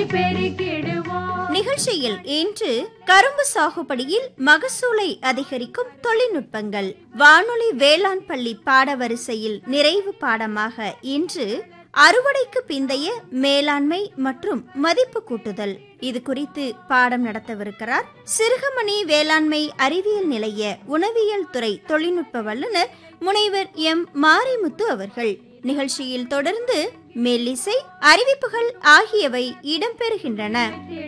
பெருக்கிடுவோம் நிகழ்ச்சியில் இன்று கரும்பு சாகுபடியில் மகசூலை அதிகரிக்கும் தொழில்நுட்பங்கள் வானொலி வேளாண் பள்ளி பாடவரிசையில் நிறைவு பாடமாக இன்று அறுவடைக்கு பிந்தைய மேலாண்மை மற்றும் மதிப்பு கூட்டுதல் இது குறித்து பாடம் நடத்தவிருக்கிறார் சிறுகமணி வேளாண்மை அறிவியல் நிலைய உணவியல் துறை தொழில்நுட்ப வல்லுநர் முனைவர் எம் மாரிமுத்து அவர்கள் நிகழ்ச்சியில் தொடர்ந்து மெல்லிசை அறிவிப்புகள் ஆகியவை இடம்பெறுகின்றன